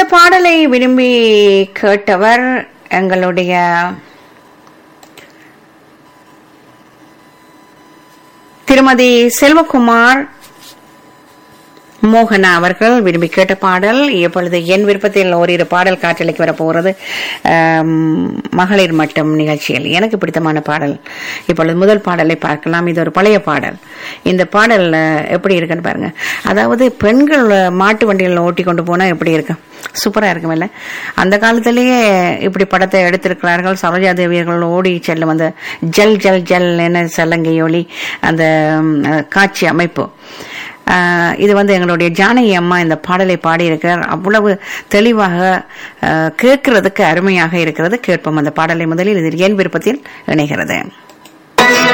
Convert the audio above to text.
இந்த பாடலை விரும்பி கேட்டவர் எங்களுடைய திருமதி செல்வகுமார் மோகனா அவர்கள் விரும்பி கேட்ட பாடல் இப்பொழுது என் விருப்பத்தில் ஓரிரு பாடல் காற்றலைக்கு வரப்போகிறது ஆம், மகளிர் மட்டும் நிகழ்ச்சியில் எனக்கு பிடித்தமான பாடல் இப்பொழுது முதல் பாடலை பார்க்கலாம் இது ஒரு பழைய பாடல் இந்த பாடல் அஹ், எப்படி இருக்குன்னு பாருங்க அதாவது பெண்கள் அஹ், மாட்டு வண்டிகளில் ஓட்டி கொண்டு போனா எப்படி இருக்கும் சூப்பரா இருக்குமில்ல அந்த காலத்திலேயே இப்படி படத்தை எடுத்திருக்கிறார்கள் சரோஜா தேவியர்கள் ஓடி செல்லும் அந்த ஜல் ஜல் ஜல் என்ன சல்லங்கை ஒளி அந்த ம், அஹ், காட்சி அமைப்பு ஆஹ் இது வந்து எங்களுடைய ஜானகி அம்மா இந்த பாடலை பாடியிருக்கிறார் அவ்வளவு தெளிவாக ஆஹ் கேட்கிறதுக்கு அருமையாக இருக்கிறது கேட்போம் அந்த பாடலை முதலில் இது என் விருப்பத்தில் இணைகிறது